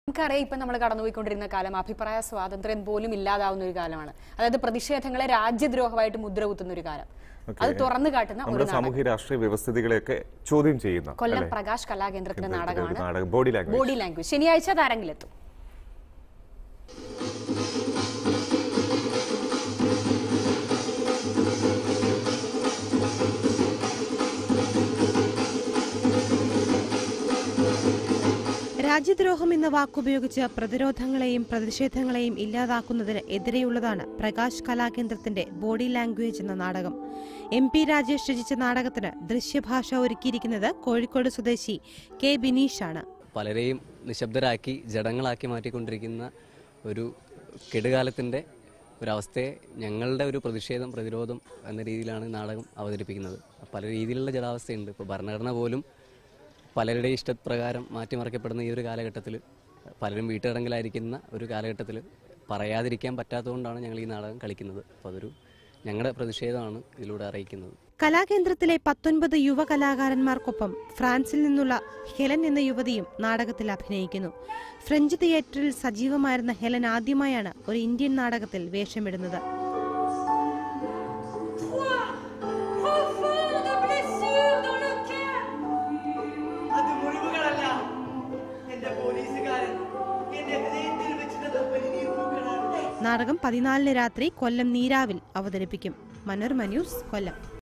നമുക്കറിയാം ഇപ്പം നമ്മൾ കടന്നുപോയിക്കൊണ്ടിരുന്ന കാലം അഭിപ്രായ സ്വാതന്ത്ര്യം പോലും ഇല്ലാതാവുന്ന ഒരു കാലമാണ് അതായത് പ്രതിഷേധങ്ങളെ രാജ്യദ്രോഹമായിട്ട് മുദ്ര കുത്തുന്ന ഒരു കാലം Okay. അത് തുറന്നു കാട്ടുന്ന ഒരു നമ്മുടെ നാടകം സാമൂഹ്യ രാഷ്ട്രീയ വ്യവസ്ഥിതികളെയൊക്കെ ചോദ്യം ചെയ്യുന്ന കൊല്ലം അല്ലേ? പ്രകാശ് കലാകേന്ദ്രത്തിന്റെ ഒരു നാടകമാണ് നാടകം ബോഡി ലാംഗ്വേജ് ബോഡി ലാംഗ്വേജ് ശനിയാഴ്ച താരങ്കിലെത്തും രാജ്യദ്രോഹം എന്ന വാക്കുപയോഗിച്ച് പ്രതിരോധങ്ങളെയും പ്രതിഷേധങ്ങളെയും ഇല്ലാതാക്കുന്നതിന് എതിരെയുള്ളതാണ് പ്രകാശ് കലാകേന്ദ്രത്തിന്റെ ബോഡി ലാംഗ്വേജ് എന്ന നാടകം എം പി രാജേഷ് രചിച്ച നാടകത്തിന് ദൃശ്യഭാഷ ഒരുക്കിയിരിക്കുന്നത് കോഴിക്കോട് സ്വദേശി കെ ബിനീഷാണ് പലരെയും നിശബ്ദരാക്കി ജഡങ്ങളാക്കി മാറ്റിക്കൊണ്ടിരിക്കുന്ന ഒരു കെടുകാലത്തിൻ്റെ ഒരവസ്ഥയെ ഞങ്ങളുടെ ഒരു പ്രതിഷേധം പ്രതിരോധം എന്ന രീതിയിലാണ് ഈ നാടകം അവതരിപ്പിക്കുന്നത് പല രീതിയിലുള്ള ജഡാവസ്ഥയുണ്ട് ഇപ്പോൾ ഭരണഘടന പോലും പലരുടെ ഇഷ്ടപ്രകാരം മാറ്റിമറിക്കപ്പെടുന്ന ഈ ഒരു കാലഘട്ടത്തിൽ പലരും വീട്ടുതടങ്കലായിരിക്കുന്ന ഒരു കാലഘട്ടത്തിൽ പറയാതിരിക്കാൻ പറ്റാത്തതുകൊണ്ടാണ് ഞങ്ങൾ ഈ നാടകം കളിക്കുന്നത് അപ്പോൾ അതൊരു ഞങ്ങളുടെ പ്രതിഷേധമാണ് ഇതിലൂടെ അറിയിക്കുന്നത് കലാകേന്ദ്രത്തിലെ പത്തൊൻപത് യുവ കലാകാരന്മാർക്കൊപ്പം ഫ്രാൻസിൽ നിന്നുള്ള ഹെലൻ എന്ന യുവതിയും നാടകത്തിൽ അഭിനയിക്കുന്നു ഫ്രഞ്ച് തിയേറ്ററിൽ സജീവമായിരുന്ന ഹെലൻ ആദ്യമായാണ് ഒരു ഇന്ത്യൻ നാടകത്തിൽ വേഷമിടുന്നത് Profonde blessure dans le cœur. അത് മുറിവുകളല്ല എന്റെ പോലീസുകാരൻ എന്റെ ഹൃദയത്തിൽ വെച്ചിട്ടത് പരിനീർപ്പുകളാണ് നാടകം പതിനാലിന് രാത്രി കൊല്ലം നീരാവിൽ അവതരിപ്പിക്കും മനോരമ ന്യൂസ് കൊല്ലം